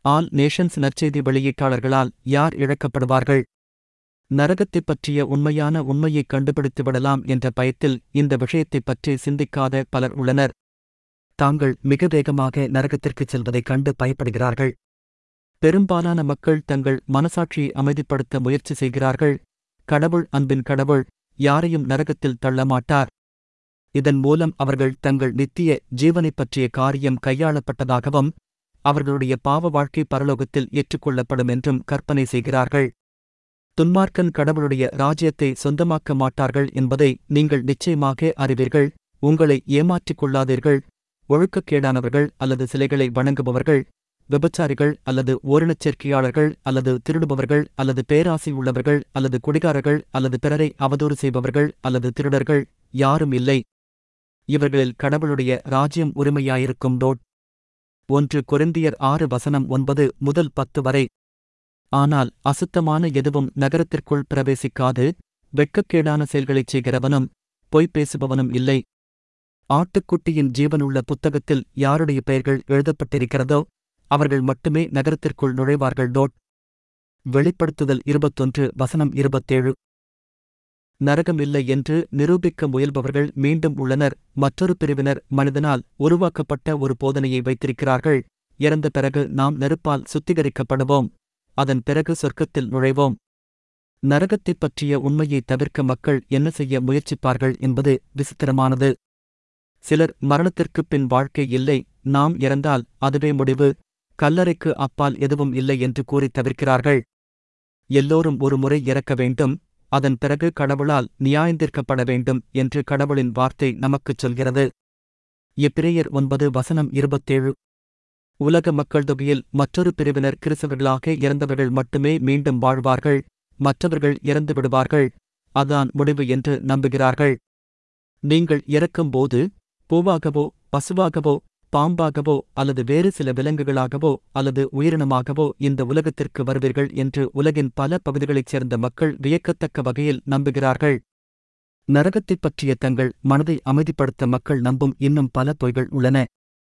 all Nations நற்செய்தி வெளியீட்டாளர்களால் யார் இழக்கப்படுவார்கள் நரகத்தைப் பற்றிய உண்மையான உண்மையைக் கண்டுபிடித்துவிடலாம் என்ற பயத்தில் இந்த விஷயத்தைப் பற்றி சிந்திக்காத பலர் உள்ளனர் தாங்கள் மிக வேகமாக நரகத்திற்குச் செல்வதைக் கண்டு பயப்படுகிறார்கள் பெரும்பாலான மக்கள் தங்கள் மனசாட்சியை அமைதிப்படுத்த முயற்சி செய்கிறார்கள் கடவுள் அன்பின் கடவுள் யாரையும் நரகத்தில் தள்ளமாட்டார் இதன் மூலம் அவர்கள் தங்கள் நித்திய ஜீவனைப் பற்றிய காரியம் கையாளப்பட்டதாகவும் அவர்களுடைய பாவ வாழ்க்கை பரலோகத்தில் ஏற்றுக்கொள்ளப்படும் என்றும் கற்பனை செய்கிறார்கள் துன்மார்க்கன் கடவுளுடைய ராஜ்யத்தை சொந்தமாக்க மாட்டார்கள் என்பதை நீங்கள் நிச்சயமாக அறிவீர்கள் உங்களை ஏமாற்றிக் கொள்ளாதீர்கள் ஒழுக்கக்கேடானவர்கள் அல்லது சிலைகளை வணங்குபவர்கள் விபச்சாரிகள் அல்லது ஓரினச் சேர்க்கையாளர்கள் அல்லது திருடுபவர்கள் அல்லது பேராசை உள்ளவர்கள் அல்லது குடிகாரர்கள் அல்லது பிறரை அவதூறு செய்பவர்கள் அல்லது திருடர்கள் யாரும் இல்லை இவர்களில் கடவுளுடைய ராஜ்யம் உரிமையாயிருக்கும் டோட் ஒன்று கொரிந்தியர் ஆறு வசனம் ஒன்பது முதல் பத்து வரை ஆனால் அசுத்தமான எதுவும் நகரத்திற்குள் பிரவேசிக்காது வெட்கக்கேடான செயல்களைச் செய்கிறவனும் பொய் பேசுபவனும் இல்லை ஆட்டுக்குட்டியின் ஜீவனுள்ள புத்தகத்தில் யாருடைய பெயர்கள் எழுதப்பட்டிருக்கிறதோ அவர்கள் மட்டுமே நகரத்திற்குள் நுழைவார்கள் டோட் வெளிப்படுத்துதல் இருபத்தொன்று வசனம் இருபத்தேழு நரகம் இல்லை என்று நிரூபிக்க முயல்பவர்கள் மீண்டும் உள்ளனர் மற்றொரு பிரிவினர் மனிதனால் உருவாக்கப்பட்ட ஒரு போதனையை வைத்திருக்கிறார்கள் இறந்த பிறகு நாம் நெருப்பால் சுத்திகரிக்கப்படுவோம் அதன் பிறகு சொர்க்கத்தில் நுழைவோம் நரகத்தைப் பற்றிய உண்மையை தவிர்க்க மக்கள் என்ன செய்ய முயற்சிப்பார்கள் என்பது விசித்திரமானது சிலர் மரணத்திற்குப் பின் வாழ்க்கை இல்லை நாம் இறந்தால் அதுவே முடிவு கல்லறைக்கு அப்பால் எதுவும் இல்லை என்று கூறி தவிர்க்கிறார்கள் எல்லோரும் ஒரு முறை இறக்க வேண்டும் அதன் பிறகு கடவுளால் நியாயந்திருக்கப்பட வேண்டும் என்று கடவுளின் வார்த்தை நமக்குச் சொல்கிறது எப்பிரேயர் ஒன்பது வசனம் இருபத்தேழு உலக மக்கள் தொகையில் மற்றொரு பிரிவினர் கிறிஸ்தவர்களாக இறந்தவர்கள் மட்டுமே மீண்டும் வாழ்வார்கள் மற்றவர்கள் இறந்து விடுவார்கள் அதான் முடிவு என்று நம்புகிறார்கள் நீங்கள் இறக்கும்போது பூவாகவோ பசுவாகவோ பாம்பாகவோ அல்லது வேறு சில விலங்குகளாகவோ அல்லது உயிரினமாகவோ இந்த உலகத்திற்கு வருவீர்கள் என்று உலகின் பல பகுதிகளைச் சேர்ந்த மக்கள் வியக்கத்தக்க வகையில் நம்புகிறார்கள் நரகத்தைப் பற்றிய தங்கள் மனதை அமைதிப்படுத்த மக்கள் நம்பும் இன்னும் பல பொய்கள் உள்ளன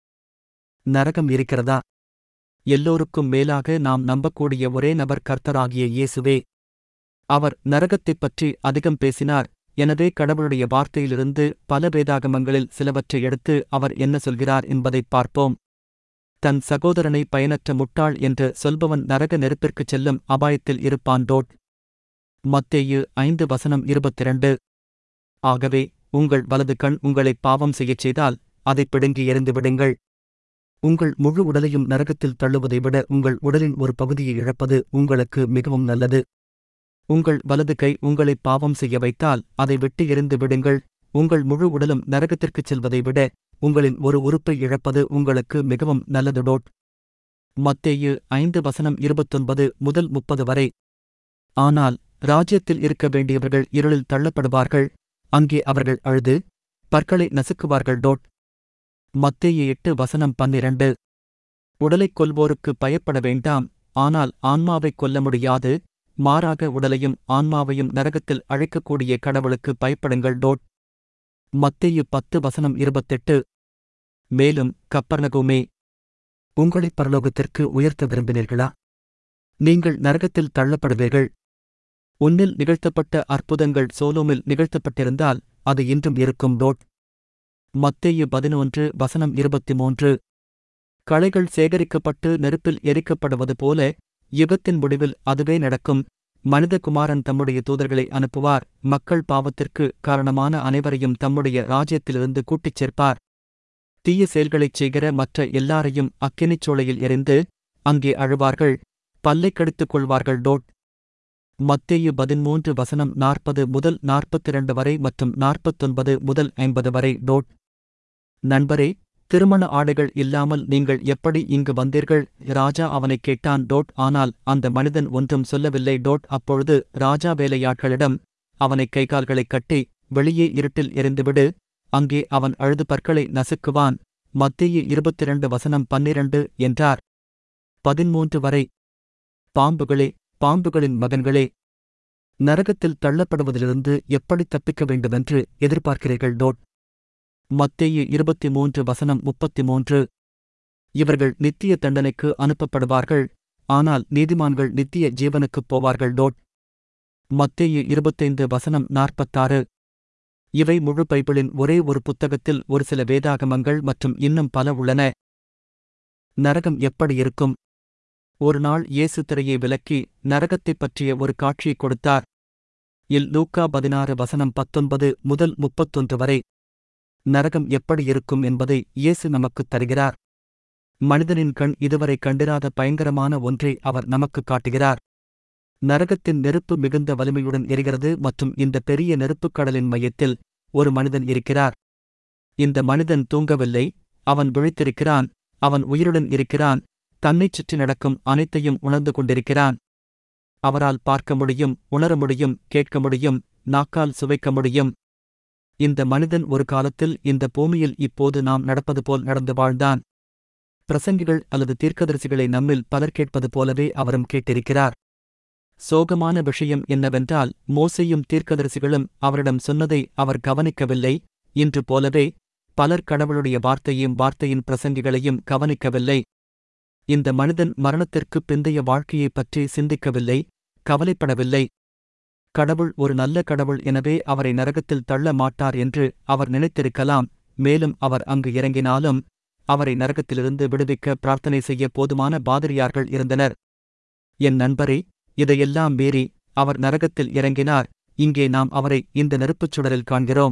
நரகம் இருக்கிறதா எல்லோருக்கும் மேலாக நாம் நம்பக்கூடிய ஒரே நபர் கர்த்தராகிய இயேசுவே அவர் நரகத்தைப் பற்றி அதிகம் பேசினார் எனவே கடவுளுடைய வார்த்தையிலிருந்து பல வேதாகமங்களில் சிலவற்றை எடுத்து அவர் என்ன சொல்கிறார் என்பதைப் பார்ப்போம் தன் சகோதரனை பயனற்ற முட்டாள் என்று சொல்பவன் நரக நெருப்பிற்குச் செல்லும் அபாயத்தில் இருப்பான் டோட் மத்தேயு ஐந்து வசனம் இருபத்திரண்டு ஆகவே உங்கள் வலது கண் உங்களை பாவம் செய்யச் செய்தால் அதைப் பிடுங்கி எறிந்து விடுங்கள் உங்கள் முழு உடலையும் நரகத்தில் தள்ளுவதை விட உங்கள் உடலின் ஒரு பகுதியை இழப்பது உங்களுக்கு மிகவும் நல்லது உங்கள் வலது கை உங்களை பாவம் செய்ய வைத்தால் அதை விட்டு எறிந்து விடுங்கள் உங்கள் முழு உடலும் நரகத்திற்குச் செல்வதை விட உங்களின் ஒரு உறுப்பை இழப்பது உங்களுக்கு மிகவும் நல்லது டோட் மத்தேயு ஐந்து வசனம் இருபத்தொன்பது முதல் முப்பது வரை ஆனால் ராஜ்யத்தில் இருக்க வேண்டியவர்கள் இருளில் தள்ளப்படுவார்கள் அங்கே அவர்கள் அழுது பற்களை நசுக்குவார்கள் டோட் மத்தேயு எட்டு வசனம் பன்னிரண்டு உடலைக் கொல்வோருக்கு பயப்பட வேண்டாம் ஆனால் ஆன்மாவைக் கொல்ல முடியாது மாறாக உடலையும் ஆன்மாவையும் நரகத்தில் அழைக்கக்கூடிய கடவுளுக்கு பயப்படுங்கள் டோட் மத்தேயு பத்து வசனம் இருபத்தெட்டு மேலும் கப்பர்நகுமே உங்களைப் பரலோகத்திற்கு உயர்த்த விரும்பினீர்களா நீங்கள் நரகத்தில் தள்ளப்படுவீர்கள் உன்னில் நிகழ்த்தப்பட்ட அற்புதங்கள் சோலோமில் நிகழ்த்தப்பட்டிருந்தால் அது இன்றும் இருக்கும் டோட் மத்தேயு பதினொன்று வசனம் இருபத்தி மூன்று களைகள் சேகரிக்கப்பட்டு நெருப்பில் எரிக்கப்படுவது போல யுகத்தின் முடிவில் அதுவே நடக்கும் மனிதகுமாரன் தம்முடைய தூதர்களை அனுப்புவார் மக்கள் பாவத்திற்கு காரணமான அனைவரையும் தம்முடைய ராஜ்யத்திலிருந்து கூட்டிச் சேர்ப்பார் தீய செயல்களைச் செய்கிற மற்ற எல்லாரையும் அக்கினிச் சோலையில் எறிந்து அங்கே அழுவார்கள் பல்லைக் கடித்துக் கொள்வார்கள் டோட் மத்தேயு பதிமூன்று வசனம் நாற்பது முதல் நாற்பத்திரண்டு வரை மற்றும் நாற்பத்தொன்பது முதல் ஐம்பது வரை டோட் நண்பரே திருமண ஆடைகள் இல்லாமல் நீங்கள் எப்படி இங்கு வந்தீர்கள் ராஜா அவனைக் கேட்டான் டோட் ஆனால் அந்த மனிதன் ஒன்றும் சொல்லவில்லை டோட் அப்பொழுது ராஜா வேலையாட்களிடம் அவனை கைகால்களைக் கட்டி வெளியே இருட்டில் எறிந்துவிடு அங்கே அவன் அழுது பற்களை நசுக்குவான் மத்திய இருபத்திரண்டு வசனம் பன்னிரண்டு என்றார் பதிமூன்று வரை பாம்புகளே பாம்புகளின் மகன்களே நரகத்தில் தள்ளப்படுவதிலிருந்து எப்படி தப்பிக்க வேண்டுமென்று எதிர்பார்க்கிறீர்கள் டோட் மத்தேயு இருபத்தி மூன்று வசனம் முப்பத்தி மூன்று இவர்கள் நித்திய தண்டனைக்கு அனுப்பப்படுவார்கள் ஆனால் நீதிமான்கள் நித்திய ஜீவனுக்குப் போவார்கள் டோட் மத்தேயு இருபத்தைந்து வசனம் நாற்பத்தாறு இவை முழு பைபிளின் ஒரே ஒரு புத்தகத்தில் ஒரு சில வேதாகமங்கள் மற்றும் இன்னும் பல உள்ளன நரகம் எப்படி இருக்கும் ஒரு நாள் இயேசு திரையை விலக்கி நரகத்தைப் பற்றிய ஒரு காட்சியை கொடுத்தார் இல் லூக்கா பதினாறு வசனம் பத்தொன்பது முதல் முப்பத்தொன்று வரை நரகம் எப்படி இருக்கும் என்பதை இயேசு நமக்குத் தருகிறார் மனிதனின் கண் இதுவரை கண்டிராத பயங்கரமான ஒன்றை அவர் நமக்குக் காட்டுகிறார் நரகத்தின் நெருப்பு மிகுந்த வலிமையுடன் எரிகிறது மற்றும் இந்த பெரிய நெருப்புக் கடலின் மையத்தில் ஒரு மனிதன் இருக்கிறார் இந்த மனிதன் தூங்கவில்லை அவன் விழித்திருக்கிறான் அவன் உயிருடன் இருக்கிறான் தன்னைச் சுற்றி நடக்கும் அனைத்தையும் உணர்ந்து கொண்டிருக்கிறான் அவரால் பார்க்க முடியும் உணர முடியும் கேட்க முடியும் நாக்கால் சுவைக்க முடியும் இந்த மனிதன் ஒரு காலத்தில் இந்த பூமியில் இப்போது நாம் நடப்பது போல் நடந்து வாழ்ந்தான் பிரசங்கிகள் அல்லது தீர்க்கதரிசிகளை நம்மில் பலர் கேட்பது போலவே அவரும் கேட்டிருக்கிறார் சோகமான விஷயம் என்னவென்றால் மோசையும் தீர்க்கதரிசிகளும் அவரிடம் சொன்னதை அவர் கவனிக்கவில்லை இன்று போலவே பலர் கடவுளுடைய வார்த்தையும் வார்த்தையின் பிரசங்கிகளையும் கவனிக்கவில்லை இந்த மனிதன் மரணத்திற்குப் பிந்தைய வாழ்க்கையைப் பற்றி சிந்திக்கவில்லை கவலைப்படவில்லை கடவுள் ஒரு நல்ல கடவுள் எனவே அவரை நரகத்தில் தள்ள மாட்டார் என்று அவர் நினைத்திருக்கலாம் மேலும் அவர் அங்கு இறங்கினாலும் அவரை நரகத்திலிருந்து விடுவிக்க பிரார்த்தனை செய்ய போதுமான பாதிரியார்கள் இருந்தனர் என் நண்பரே இதையெல்லாம் மீறி அவர் நரகத்தில் இறங்கினார் இங்கே நாம் அவரை இந்த நெருப்புச் சுடரில் காண்கிறோம்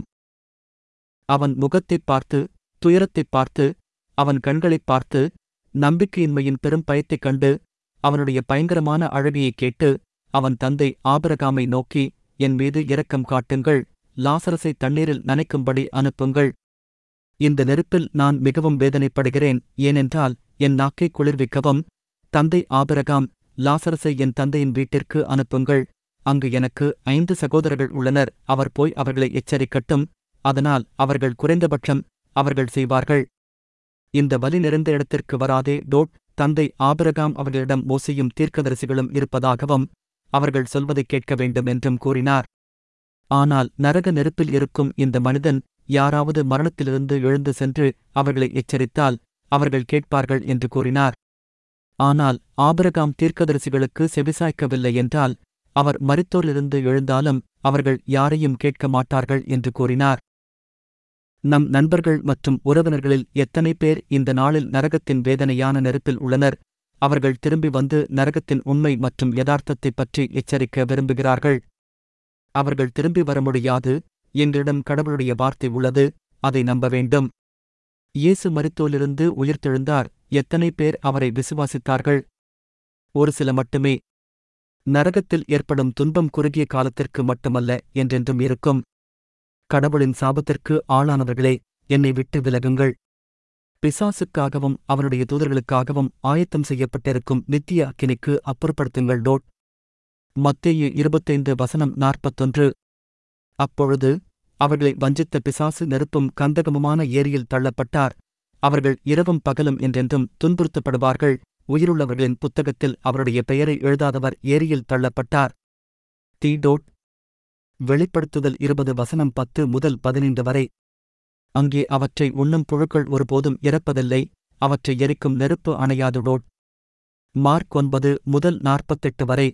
அவன் முகத்தைப் பார்த்து துயரத்தைப் பார்த்து அவன் கண்களைப் பார்த்து நம்பிக்கையின்மையின் பெரும் பயத்தைக் கண்டு அவனுடைய பயங்கரமான அழகியைக் கேட்டு அவன் தந்தை ஆபிரகாமை நோக்கி என் மீது இரக்கம் காட்டுங்கள் லாசரஸை தண்ணீரில் நனைக்கும்படி அனுப்புங்கள் இந்த நெருப்பில் நான் மிகவும் வேதனைப்படுகிறேன் ஏனென்றால் என் நாக்கை குளிர்விக்கவும் தந்தை ஆபிரகாம் லாசரஸை என் தந்தையின் வீட்டிற்கு அனுப்புங்கள் அங்கு எனக்கு ஐந்து சகோதரர்கள் உள்ளனர் அவர் போய் அவர்களை எச்சரிக்கட்டும் அதனால் அவர்கள் குறைந்தபட்சம் அவர்கள் செய்வார்கள் இந்த வலி நிறைந்த இடத்திற்கு வராதே டோட் தந்தை ஆபிரகாம் அவர்களிடம் மோசையும் தீர்க்கதரிசிகளும் இருப்பதாகவும் அவர்கள் சொல்வதைக் கேட்க வேண்டும் என்றும் கூறினார் ஆனால் நரக நெருப்பில் இருக்கும் இந்த மனிதன் யாராவது மரணத்திலிருந்து எழுந்து சென்று அவர்களை எச்சரித்தால் அவர்கள் கேட்பார்கள் என்று கூறினார் ஆனால் ஆபிரகாம் தீர்க்கதரிசிகளுக்கு செவிசாய்க்கவில்லை என்றால் அவர் மரித்தோரிலிருந்து எழுந்தாலும் அவர்கள் யாரையும் கேட்க மாட்டார்கள் என்று கூறினார் நம் நண்பர்கள் மற்றும் உறவினர்களில் எத்தனை பேர் இந்த நாளில் நரகத்தின் வேதனையான நெருப்பில் உள்ளனர் அவர்கள் திரும்பி வந்து நரகத்தின் உண்மை மற்றும் யதார்த்தத்தைப் பற்றி எச்சரிக்க விரும்புகிறார்கள் அவர்கள் திரும்பி வர முடியாது எங்களிடம் கடவுளுடைய வார்த்தை உள்ளது அதை நம்ப வேண்டும் இயேசு மரித்தோலிருந்து உயிர்த்தெழுந்தார் எத்தனை பேர் அவரை விசுவாசித்தார்கள் ஒரு சில மட்டுமே நரகத்தில் ஏற்படும் துன்பம் குறுகிய காலத்திற்கு மட்டுமல்ல என்றென்றும் இருக்கும் கடவுளின் சாபத்திற்கு ஆளானவர்களே என்னை விட்டு விலகுங்கள் பிசாசுக்காகவும் அவனுடைய தூதர்களுக்காகவும் ஆயத்தம் செய்யப்பட்டிருக்கும் நித்திய அக்கினிக்கு அப்புறப்படுத்துங்கள் டோட் மத்தேயு இருபத்தைந்து வசனம் நாற்பத்தொன்று அப்பொழுது அவர்களை வஞ்சித்த பிசாசு நெருப்பும் கந்தகமுமான ஏரியில் தள்ளப்பட்டார் அவர்கள் இரவும் பகலும் என்றென்றும் துன்புறுத்தப்படுவார்கள் உயிருள்ளவர்களின் புத்தகத்தில் அவருடைய பெயரை எழுதாதவர் ஏரியில் தள்ளப்பட்டார் தி டோட் வெளிப்படுத்துதல் இருபது வசனம் பத்து முதல் பதினைந்து வரை அங்கே அவற்றை உண்ணும் புழுக்கள் ஒருபோதும் இறப்பதில்லை அவற்றை எரிக்கும் நெருப்பு அணையாது டோட் மார்க் ஒன்பது முதல் நாற்பத்தெட்டு வரை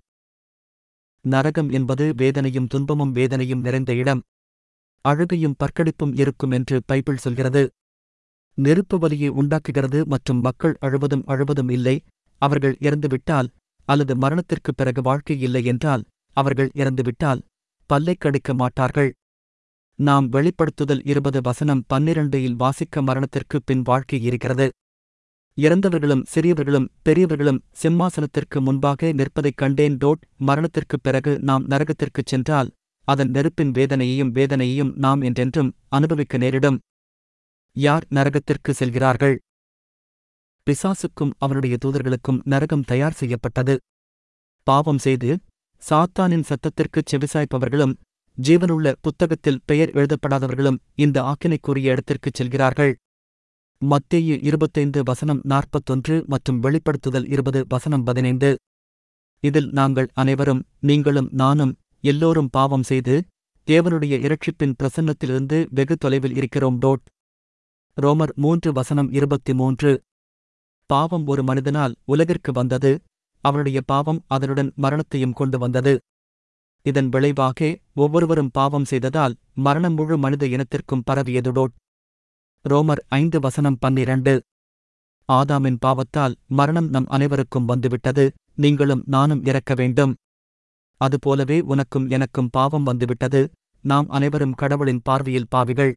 நரகம் என்பது வேதனையும் துன்பமும் வேதனையும் நிறைந்த இடம் அழுகையும் பற்கடிப்பும் இருக்கும் என்று பைபிள் சொல்கிறது நெருப்பு வலியை உண்டாக்குகிறது மற்றும் மக்கள் அழுவதும் அழுவதும் இல்லை அவர்கள் இறந்துவிட்டால் அல்லது மரணத்திற்குப் பிறகு வாழ்க்கை இல்லை என்றால் அவர்கள் இறந்துவிட்டால் பல்லைக் கடிக்க மாட்டார்கள் நாம் வெளிப்படுத்துதல் இருபது வசனம் பன்னிரண்டில் வாசிக்க மரணத்திற்குப் பின் வாழ்க்கை இருக்கிறது இறந்தவர்களும் சிறியவர்களும் பெரியவர்களும் சிம்மாசனத்திற்கு முன்பாக நிற்பதைக் கண்டேன் டோட் மரணத்திற்குப் பிறகு நாம் நரகத்திற்குச் சென்றால் அதன் நெருப்பின் வேதனையையும் வேதனையையும் நாம் என்றென்றும் அனுபவிக்க நேரிடும் யார் நரகத்திற்கு செல்கிறார்கள் பிசாசுக்கும் அவனுடைய தூதர்களுக்கும் நரகம் தயார் செய்யப்பட்டது பாவம் செய்து சாத்தானின் சத்தத்திற்குச் செவிசாய்ப்பவர்களும் ஜீவனுள்ள புத்தகத்தில் பெயர் எழுதப்படாதவர்களும் இந்த ஆக்கினைக்குரிய இடத்திற்குச் செல்கிறார்கள் மத்தேயு இருபத்தைந்து வசனம் நாற்பத்தொன்று மற்றும் வெளிப்படுத்துதல் இருபது வசனம் பதினைந்து இதில் நாங்கள் அனைவரும் நீங்களும் நானும் எல்லோரும் பாவம் செய்து தேவனுடைய இரட்சிப்பின் பிரசன்னத்திலிருந்து வெகு தொலைவில் இருக்கிறோம் டோட் ரோமர் மூன்று வசனம் இருபத்தி மூன்று பாவம் ஒரு மனிதனால் உலகிற்கு வந்தது அவனுடைய பாவம் அதனுடன் மரணத்தையும் கொண்டு வந்தது இதன் விளைவாக ஒவ்வொருவரும் பாவம் செய்ததால் மரணம் முழு மனித இனத்திற்கும் பரவியதுடோட் ரோமர் ஐந்து வசனம் பன்னிரண்டு ஆதாமின் பாவத்தால் மரணம் நம் அனைவருக்கும் வந்துவிட்டது நீங்களும் நானும் இறக்க வேண்டும் அதுபோலவே உனக்கும் எனக்கும் பாவம் வந்துவிட்டது நாம் அனைவரும் கடவுளின் பார்வையில் பாவிகள்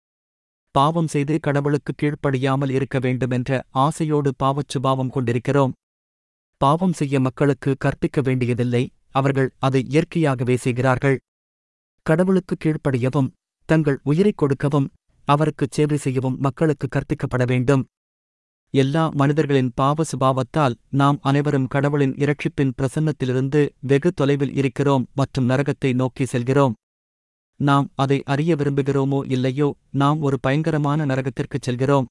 பாவம் செய்து கடவுளுக்கு கீழ்ப்படியாமல் இருக்க வேண்டுமென்ற ஆசையோடு பாவச் சுபாவம் கொண்டிருக்கிறோம் பாவம் செய்ய மக்களுக்கு கற்பிக்க வேண்டியதில்லை அவர்கள் அதை இயற்கையாகவே செய்கிறார்கள் கடவுளுக்கு கீழ்ப்படியவும் தங்கள் உயிரைக் கொடுக்கவும் அவருக்குச் சேவை செய்யவும் மக்களுக்கு கற்பிக்கப்பட வேண்டும் எல்லா மனிதர்களின் பாவ சுபாவத்தால் நாம் அனைவரும் கடவுளின் இரட்சிப்பின் பிரசன்னத்திலிருந்து வெகு தொலைவில் இருக்கிறோம் மற்றும் நரகத்தை நோக்கி செல்கிறோம் நாம் அதை அறிய விரும்புகிறோமோ இல்லையோ நாம் ஒரு பயங்கரமான நரகத்திற்குச் செல்கிறோம்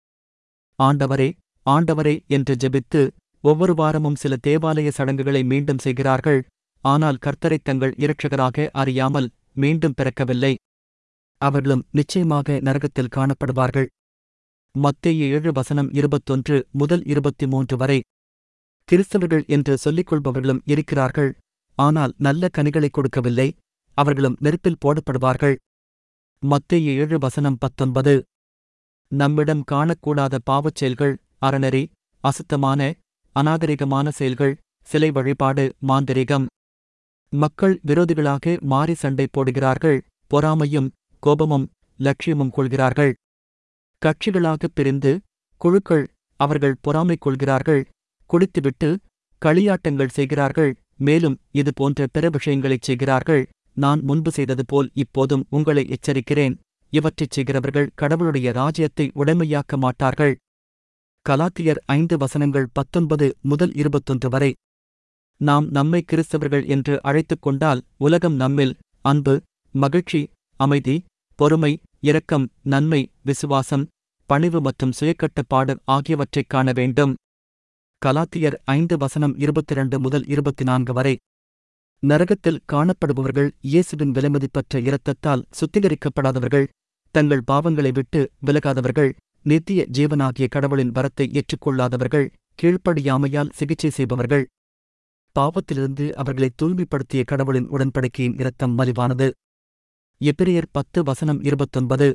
ஆண்டவரே ஆண்டவரே என்று ஜெபித்து ஒவ்வொரு வாரமும் சில தேவாலய சடங்குகளை மீண்டும் செய்கிறார்கள் ஆனால் கர்த்தரைத் தங்கள் இரட்சகராக அறியாமல் மீண்டும் பிறக்கவில்லை அவர்களும் நிச்சயமாக நரகத்தில் காணப்படுவார்கள் மத்தேய ஏழு வசனம் இருபத்தொன்று முதல் இருபத்தி மூன்று வரை கிறிஸ்தவர்கள் என்று சொல்லிக் கொள்பவர்களும் இருக்கிறார்கள் ஆனால் நல்ல கனிகளைக் கொடுக்கவில்லை அவர்களும் நெருப்பில் போடப்படுவார்கள் மத்தேய ஏழு வசனம் பத்தொன்பது நம்மிடம் காணக்கூடாத பாவச் செயல்கள் அறநெறி அசுத்தமான அநாகரிகமான செயல்கள் சிலை வழிபாடு மாந்திரிகம் மக்கள் விரோதிகளாக மாறி சண்டை போடுகிறார்கள் பொறாமையும் கோபமும் லட்சியமும் கொள்கிறார்கள் கட்சிகளாகப் பிரிந்து குழுக்கள் அவர்கள் பொறாமை கொள்கிறார்கள் குடித்துவிட்டு களியாட்டங்கள் செய்கிறார்கள் மேலும் இது போன்ற பிற விஷயங்களைச் செய்கிறார்கள் நான் முன்பு செய்தது போல் இப்போதும் உங்களை எச்சரிக்கிறேன் இவற்றைச் செய்கிறவர்கள் கடவுளுடைய ராஜ்யத்தை உடைமையாக்க மாட்டார்கள் கலாத்தியர் ஐந்து வசனங்கள் பத்தொன்பது முதல் இருபத்தொன்று வரை நாம் நம்மை கிறிஸ்தவர்கள் என்று அழைத்துக் கொண்டால் உலகம் நம்மில் அன்பு மகிழ்ச்சி அமைதி பொறுமை இரக்கம் நன்மை விசுவாசம் பணிவு மற்றும் சுயக்கட்டுப்பாடு ஆகியவற்றைக் காண வேண்டும் கலாத்தியர் ஐந்து வசனம் இருபத்திரண்டு முதல் இருபத்தி நான்கு வரை நரகத்தில் காணப்படுபவர்கள் இயேசுவின் விலைமதிப்பற்ற இரத்தத்தால் சுத்திகரிக்கப்படாதவர்கள் தங்கள் பாவங்களை விட்டு விலகாதவர்கள் நித்திய ஜீவனாகிய கடவுளின் வரத்தை ஏற்றுக்கொள்ளாதவர்கள் கீழ்ப்படியாமையால் சிகிச்சை செய்பவர்கள் பாவத்திலிருந்து அவர்களை தூய்மைப்படுத்திய கடவுளின் உடன்படிக்கையின் இரத்தம் மலிவானது எபிரியர் பத்து வசனம் இருபத்தொன்பது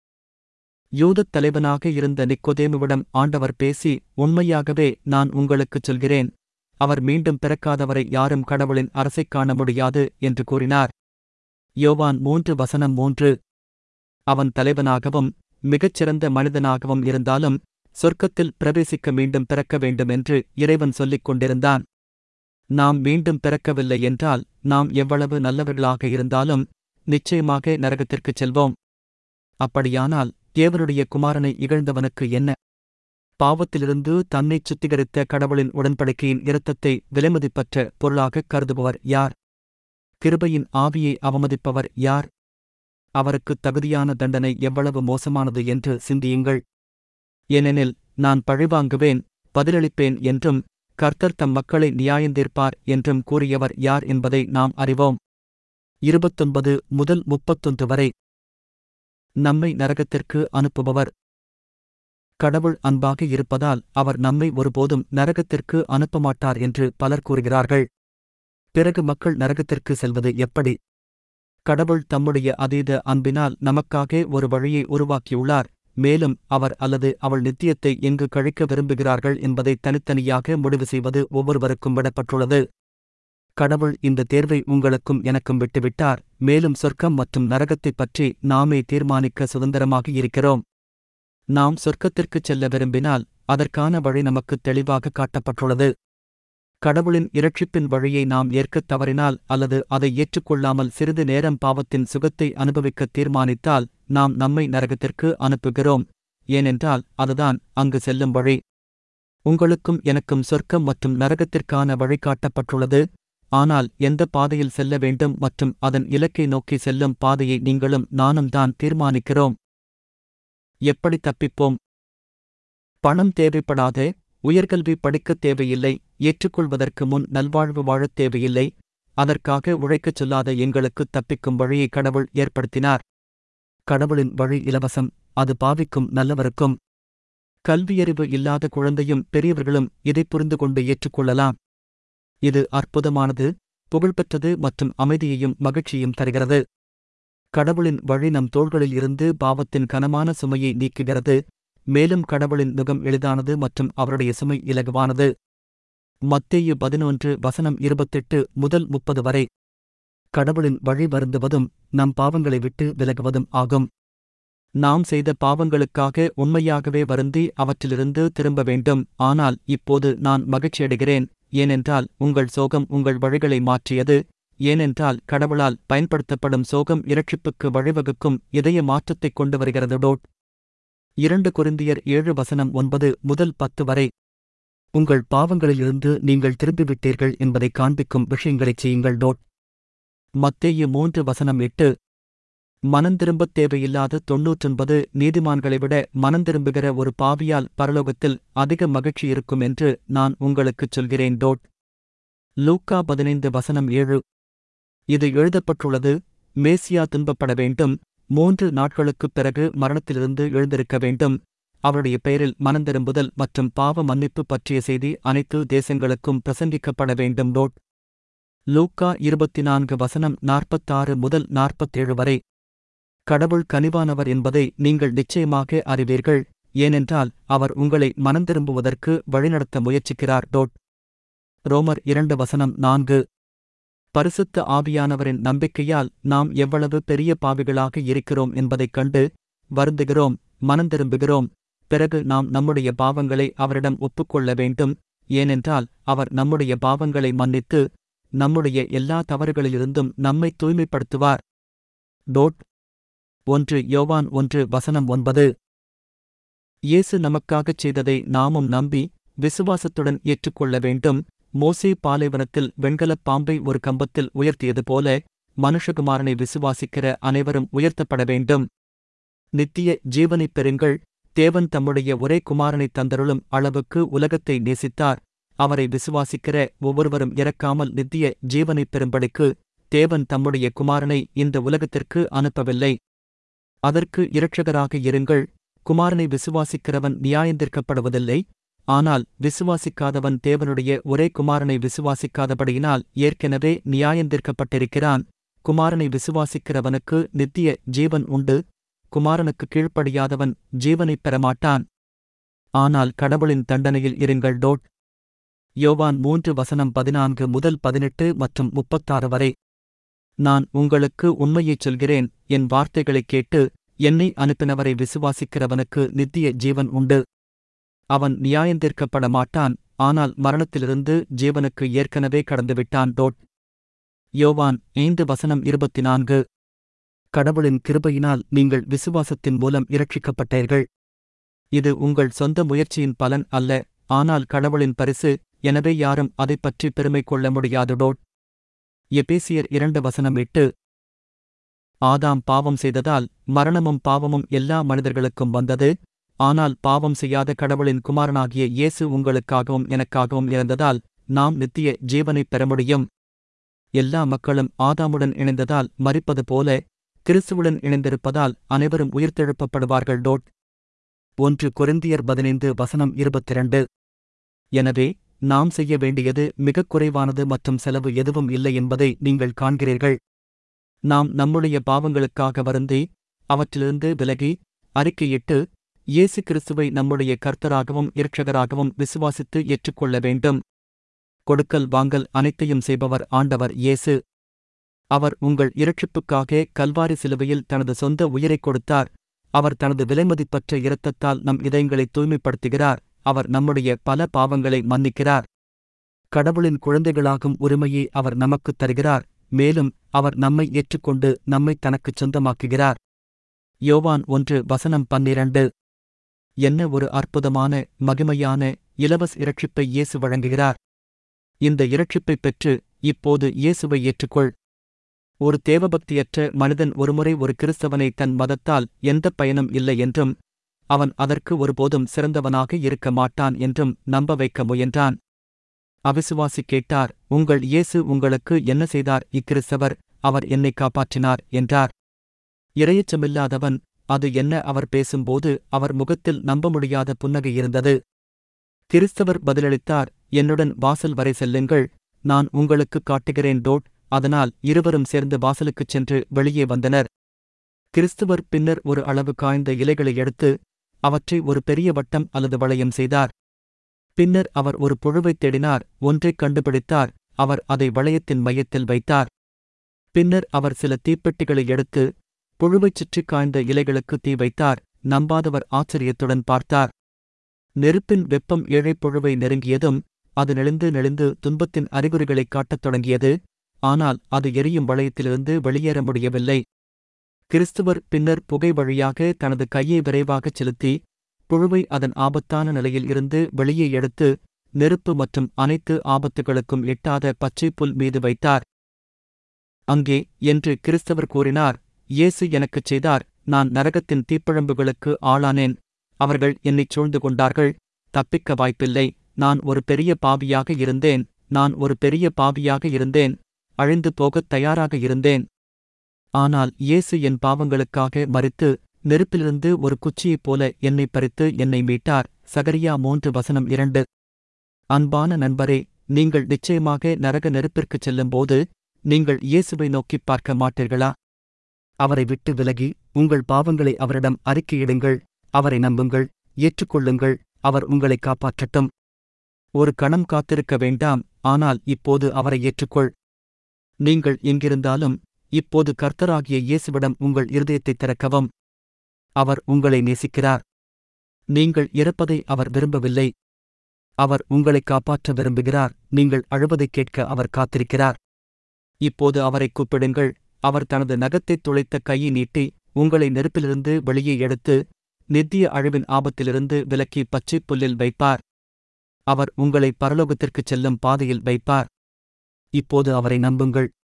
யூதத் தலைவனாக இருந்த நிக்கோதேமுவிடம் ஆண்டவர் பேசி உண்மையாகவே நான் உங்களுக்குச் சொல்கிறேன் அவர் மீண்டும் பிறக்காதவரை யாரும் கடவுளின் அரசைக் காண முடியாது என்று கூறினார் யோவான் மூன்று வசனம் மூன்று அவன் தலைவனாகவும் மிகச்சிறந்த மனிதனாகவும் இருந்தாலும் சொர்க்கத்தில் பிரவேசிக்க மீண்டும் பிறக்க வேண்டுமென்று இறைவன் சொல்லிக் கொண்டிருந்தான் நாம் மீண்டும் பிறக்கவில்லை என்றால் நாம் எவ்வளவு நல்லவர்களாக இருந்தாலும் நிச்சயமாக நரகத்திற்குச் செல்வோம் அப்படியானால் தேவனுடைய குமாரனை இகழ்ந்தவனுக்கு என்ன பாவத்திலிருந்து தன்னைச் சுத்திகரித்த கடவுளின் உடன்படிக்கையின் இரத்தத்தை விலைமதிப்பற்ற பொருளாகக் கருதுபவர் யார் கிருபையின் ஆவியை அவமதிப்பவர் யார் அவருக்குத் தகுதியான தண்டனை எவ்வளவு மோசமானது என்று சிந்தியுங்கள் ஏனெனில் நான் பழிவாங்குவேன் பதிலளிப்பேன் என்றும் கர்த்தர் தம் மக்களை நியாயந்தீர்ப்பார் என்றும் கூறியவர் யார் என்பதை நாம் அறிவோம் இருபத்தொன்பது முதல் முப்பத்தொன்று வரை நம்மை நரகத்திற்கு அனுப்புபவர் கடவுள் அன்பாக இருப்பதால் அவர் நம்மை ஒருபோதும் நரகத்திற்கு அனுப்பமாட்டார் என்று பலர் கூறுகிறார்கள் பிறகு மக்கள் நரகத்திற்கு செல்வது எப்படி கடவுள் தம்முடைய அதீத அன்பினால் நமக்காக ஒரு வழியை உருவாக்கியுள்ளார் மேலும் அவர் அல்லது அவள் நித்தியத்தை எங்கு கழிக்க விரும்புகிறார்கள் என்பதை தனித்தனியாக முடிவு செய்வது ஒவ்வொருவருக்கும் விடப்பட்டுள்ளது கடவுள் இந்த தேர்வை உங்களுக்கும் எனக்கும் விட்டுவிட்டார் மேலும் சொர்க்கம் மற்றும் நரகத்தைப் பற்றி நாமே தீர்மானிக்க சுதந்திரமாக இருக்கிறோம் நாம் சொர்க்கத்திற்குச் செல்ல விரும்பினால் அதற்கான வழி நமக்கு தெளிவாக காட்டப்பட்டுள்ளது கடவுளின் இரட்சிப்பின் வழியை நாம் ஏற்கத் தவறினால் அல்லது அதை ஏற்றுக்கொள்ளாமல் சிறிது நேரம் பாவத்தின் சுகத்தை அனுபவிக்கத் தீர்மானித்தால் நாம் நம்மை நரகத்திற்கு அனுப்புகிறோம் ஏனென்றால் அதுதான் அங்கு செல்லும் வழி உங்களுக்கும் எனக்கும் சொர்க்கம் மற்றும் நரகத்திற்கான வழி காட்டப்பட்டுள்ளது ஆனால் எந்த பாதையில் செல்ல வேண்டும் மற்றும் அதன் இலக்கை நோக்கி செல்லும் பாதையை நீங்களும் நானும் தான் தீர்மானிக்கிறோம் எப்படி தப்பிப்போம் பணம் தேவைப்படாத உயர்கல்வி படிக்கத் தேவையில்லை ஏற்றுக்கொள்வதற்கு முன் நல்வாழ்வு வாழத் தேவையில்லை அதற்காக உழைக்கச் சொல்லாத எங்களுக்கு தப்பிக்கும் வழியை கடவுள் ஏற்படுத்தினார் கடவுளின் வழி இலவசம் அது பாவிக்கும் நல்லவருக்கும் கல்வியறிவு இல்லாத குழந்தையும் பெரியவர்களும் இதை புரிந்து கொண்டு ஏற்றுக்கொள்ளலாம் இது அற்புதமானது புகழ்பெற்றது மற்றும் அமைதியையும் மகிழ்ச்சியும் தருகிறது கடவுளின் வழி நம் தோள்களில் இருந்து பாவத்தின் கனமான சுமையை நீக்குகிறது மேலும் கடவுளின் நுகம் எளிதானது மற்றும் அவருடைய சுமை இலகுவானது மத்தேயு பதினொன்று வசனம் இருபத்தெட்டு முதல் முப்பது வரை கடவுளின் வழி வருந்துவதும் நம் பாவங்களை விட்டு விலகுவதும் ஆகும் நாம் செய்த பாவங்களுக்காக உண்மையாகவே வருந்தி அவற்றிலிருந்து திரும்ப வேண்டும் ஆனால் இப்போது நான் மகிழ்ச்சியடைகிறேன் ஏனென்றால் உங்கள் சோகம் உங்கள் வழிகளை மாற்றியது ஏனென்றால் கடவுளால் பயன்படுத்தப்படும் சோகம் இரட்சிப்புக்கு வழிவகுக்கும் இதய மாற்றத்தைக் கொண்டு வருகிறது டோட் இரண்டு குருந்தியர் ஏழு வசனம் ஒன்பது முதல் பத்து வரை உங்கள் பாவங்களிலிருந்து நீங்கள் திரும்பிவிட்டீர்கள் என்பதை காண்பிக்கும் விஷயங்களைச் செய்யுங்கள் டோட் மத்தேயு மூன்று வசனம் எட்டு மனந்திரும்பத் தேவையில்லாத தொன்னூற்றொன்பது நீதிமான்களை விட மனந்திரும்புகிற ஒரு பாவியால் பரலோகத்தில் அதிக மகிழ்ச்சி இருக்கும் என்று நான் உங்களுக்குச் சொல்கிறேன் டோட் லூக்கா பதினைந்து வசனம் ஏழு இது எழுதப்பட்டுள்ளது மேசியா துன்பப்பட வேண்டும் மூன்று நாட்களுக்குப் பிறகு மரணத்திலிருந்து எழுந்திருக்க வேண்டும் அவருடைய பெயரில் மனந்திரும்புதல் மற்றும் பாவ மன்னிப்பு பற்றிய செய்தி அனைத்து தேசங்களுக்கும் பிரசங்கிக்கப்பட வேண்டும் டோட் லூக்கா இருபத்தி நான்கு வசனம் நாற்பத்தாறு முதல் நாற்பத்தேழு வரை கடவுள் கனிவானவர் என்பதை நீங்கள் நிச்சயமாக அறிவீர்கள் ஏனென்றால் அவர் உங்களை மனந்திரும்புவதற்கு வழிநடத்த முயற்சிக்கிறார் டோட் ரோமர் இரண்டு வசனம் நான்கு பரிசுத்த ஆவியானவரின் நம்பிக்கையால் நாம் எவ்வளவு பெரிய பாவிகளாக இருக்கிறோம் என்பதைக் கண்டு வருந்துகிறோம் மனந்திரும்புகிறோம் பிறகு நாம் நம்முடைய பாவங்களை அவரிடம் ஒப்புக்கொள்ள வேண்டும் ஏனென்றால் அவர் நம்முடைய பாவங்களை மன்னித்து நம்முடைய எல்லா தவறுகளிலிருந்தும் நம்மை தூய்மைப்படுத்துவார் டோட் ஒன்று யோவான் ஒன்று வசனம் ஒன்பது இயேசு நமக்காகச் செய்ததை நாமும் நம்பி விசுவாசத்துடன் ஏற்றுக்கொள்ள வேண்டும் மோசே பாலைவனத்தில் வெண்கலப் பாம்பை ஒரு கம்பத்தில் உயர்த்தியது போல மனுஷகுமாரனை விசுவாசிக்கிற அனைவரும் உயர்த்தப்பட வேண்டும் நித்திய ஜீவனைப் பெறுங்கள் தேவன் தம்முடைய ஒரே குமாரனை தந்தருளும் அளவுக்கு உலகத்தை நேசித்தார் அவரை விசுவாசிக்கிற ஒவ்வொருவரும் இறக்காமல் நித்திய ஜீவனைப் பெறும்படிக்கு தேவன் தம்முடைய குமாரனை இந்த உலகத்திற்கு அனுப்பவில்லை அதற்கு இரட்சகராக இருங்கள் குமாரனை விசுவாசிக்கிறவன் நியாயந்திருக்கப்படுவதில்லை ஆனால் விசுவாசிக்காதவன் தேவனுடைய ஒரே குமாரனை விசுவாசிக்காதபடியினால் ஏற்கெனவே நியாயந்திருக்கப்பட்டிருக்கிறான் குமாரனை விசுவாசிக்கிறவனுக்கு நித்திய ஜீவன் உண்டு குமாரனுக்கு கீழ்ப்படியாதவன் ஜீவனைப் பெறமாட்டான் ஆனால் கடவுளின் தண்டனையில் இருங்கள் டோட் யோவான் மூன்று வசனம் பதினான்கு முதல் பதினெட்டு மற்றும் முப்பத்தாறு வரை நான் உங்களுக்கு உண்மையைச் சொல்கிறேன் என் வார்த்தைகளைக் கேட்டு என்னை அனுப்பினவரை விசுவாசிக்கிறவனுக்கு நித்திய ஜீவன் உண்டு அவன் நியாயந்திருக்கப்பட மாட்டான் ஆனால் மரணத்திலிருந்து ஜீவனுக்கு ஏற்கனவே கடந்துவிட்டான் டோட் யோவான் ஐந்து வசனம் இருபத்தி நான்கு கடவுளின் கிருபையினால் நீங்கள் விசுவாசத்தின் மூலம் இரட்சிக்கப்பட்டீர்கள் இது உங்கள் சொந்த முயற்சியின் பலன் அல்ல ஆனால் கடவுளின் பரிசு எனவே யாரும் அதைப் பற்றி பெருமை கொள்ள முடியாது டோட் எபேசியர் இரண்டு வசனம் எட்டு ஆதாம் பாவம் செய்ததால் மரணமும் பாவமும் எல்லா மனிதர்களுக்கும் வந்தது ஆனால் பாவம் செய்யாத கடவுளின் குமாரனாகிய இயேசு உங்களுக்காகவும் எனக்காகவும் இறந்ததால் நாம் நித்திய ஜீவனைப் பெற முடியும் எல்லா மக்களும் ஆதாமுடன் இணைந்ததால் மரிப்பது போல கிறிஸ்துவுடன் இணைந்திருப்பதால் அனைவரும் உயிர்த்தெழுப்பப்படுவார்கள் டோட் ஒன்று கொரிந்தியர் பதினைந்து வசனம் இருபத்திரண்டு எனவே நாம் செய்ய வேண்டியது மிகக் குறைவானது மற்றும் செலவு எதுவும் இல்லை என்பதை நீங்கள் காண்கிறீர்கள் நாம் நம்முடைய பாவங்களுக்காக வருந்தி அவற்றிலிருந்து விலகி அறிக்கையிட்டு இயேசு கிறிஸ்துவை நம்முடைய கர்த்தராகவும் இரட்சகராகவும் விசுவாசித்து ஏற்றுக்கொள்ள வேண்டும் கொடுக்கல் வாங்கல் அனைத்தையும் செய்பவர் ஆண்டவர் இயேசு அவர் உங்கள் இரட்சிப்புக்காக கல்வாரி சிலுவையில் தனது சொந்த உயிரைக் கொடுத்தார் அவர் தனது விலைமதிப்பற்ற இரத்தத்தால் நம் இதயங்களை தூய்மைப்படுத்துகிறார் அவர் நம்முடைய பல பாவங்களை மன்னிக்கிறார் கடவுளின் குழந்தைகளாகும் உரிமையை அவர் நமக்குத் தருகிறார் மேலும் அவர் நம்மை ஏற்றுக்கொண்டு நம்மை தனக்குச் சொந்தமாக்குகிறார் யோவான் ஒன்று வசனம் பன்னிரண்டு என்ன ஒரு அற்புதமான மகிமையான இலவச இரட்சிப்பை இயேசு வழங்குகிறார் இந்த இரட்சிப்பைப் பெற்று இப்போது இயேசுவை ஏற்றுக்கொள் ஒரு தேவபக்தியற்ற மனிதன் ஒருமுறை ஒரு கிறிஸ்தவனை தன் மதத்தால் எந்தப் பயனும் இல்லை என்றும் அவன் அதற்கு ஒருபோதும் சிறந்தவனாக இருக்க மாட்டான் என்றும் நம்ப வைக்க முயன்றான் அவிசுவாசி கேட்டார் உங்கள் இயேசு உங்களுக்கு என்ன செய்தார் இக்கிறிஸ்தவர் அவர் என்னை காப்பாற்றினார் என்றார் இரையச்சமில்லாதவன் அது என்ன அவர் பேசும்போது அவர் முகத்தில் நம்ப முடியாத புன்னகை இருந்தது கிறிஸ்தவர் பதிலளித்தார் என்னுடன் வாசல் வரை செல்லுங்கள் நான் உங்களுக்கு காட்டுகிறேன் டோட் அதனால் இருவரும் சேர்ந்து வாசலுக்குச் சென்று வெளியே வந்தனர் கிறிஸ்துவர் பின்னர் ஒரு அளவு காய்ந்த இலைகளை எடுத்து அவற்றை ஒரு பெரிய வட்டம் அல்லது வளையம் செய்தார் பின்னர் அவர் ஒரு புழுவைத் தேடினார் ஒன்றைக் கண்டுபிடித்தார் அவர் அதை வளையத்தின் மையத்தில் வைத்தார் பின்னர் அவர் சில தீப்பெட்டிகளை எடுத்து புழுவைச் சுற்றி காய்ந்த இலைகளுக்கு தீ வைத்தார் நம்பாதவர் ஆச்சரியத்துடன் பார்த்தார் நெருப்பின் வெப்பம் ஏழைப் புழுவை நெருங்கியதும் அது நெளிந்து நெளிந்து துன்பத்தின் அறிகுறிகளைக் காட்டத் தொடங்கியது ஆனால் அது எரியும் வளையத்திலிருந்து வெளியேற முடியவில்லை கிறிஸ்துவர் பின்னர் புகை வழியாக தனது கையை விரைவாகச் செலுத்தி புழுவை அதன் ஆபத்தான நிலையில் இருந்து வெளியே எடுத்து நெருப்பு மற்றும் அனைத்து ஆபத்துகளுக்கும் எட்டாத பச்சை புல் மீது வைத்தார் அங்கே என்று கிறிஸ்தவர் கூறினார் இயேசு எனக்குச் செய்தார் நான் நரகத்தின் தீப்பிழம்புகளுக்கு ஆளானேன் அவர்கள் என்னைச் சூழ்ந்து கொண்டார்கள் தப்பிக்க வாய்ப்பில்லை நான் ஒரு பெரிய பாவியாக இருந்தேன் நான் ஒரு பெரிய பாவியாக இருந்தேன் அழிந்து போகத் தயாராக இருந்தேன் ஆனால் இயேசு என் பாவங்களுக்காக மறித்து நெருப்பிலிருந்து ஒரு குச்சியைப் போல என்னை பறித்து என்னை மீட்டார் சகரியா மூன்று வசனம் இரண்டு அன்பான நண்பரே நீங்கள் நிச்சயமாக நரக நெருப்பிற்குச் செல்லும்போது நீங்கள் இயேசுவை நோக்கிப் பார்க்க மாட்டீர்களா அவரை விட்டு விலகி உங்கள் பாவங்களை அவரிடம் அறிக்கையிடுங்கள் அவரை நம்புங்கள் ஏற்றுக்கொள்ளுங்கள் அவர் உங்களை காப்பாற்றட்டும் ஒரு கணம் காத்திருக்க வேண்டாம் ஆனால் இப்போது அவரை ஏற்றுக்கொள் நீங்கள் எங்கிருந்தாலும் இப்போது கர்த்தராகிய இயேசுவிடம் உங்கள் இருதயத்தைத் திறக்கவும் அவர் உங்களை நேசிக்கிறார் நீங்கள் இறப்பதை அவர் விரும்பவில்லை அவர் உங்களைக் காப்பாற்ற விரும்புகிறார் நீங்கள் அழுவதைக் கேட்க அவர் காத்திருக்கிறார் இப்போது அவரை கூப்பிடுங்கள் அவர் தனது நகத்தைத் துளைத்த கையை நீட்டி உங்களை நெருப்பிலிருந்து வெளியே எடுத்து நித்திய அழிவின் ஆபத்திலிருந்து விலக்கி பச்சைப் புல்லில் வைப்பார் அவர் உங்களை பரலோகத்திற்குச் செல்லும் பாதையில் வைப்பார் இப்போது அவரை நம்புங்கள்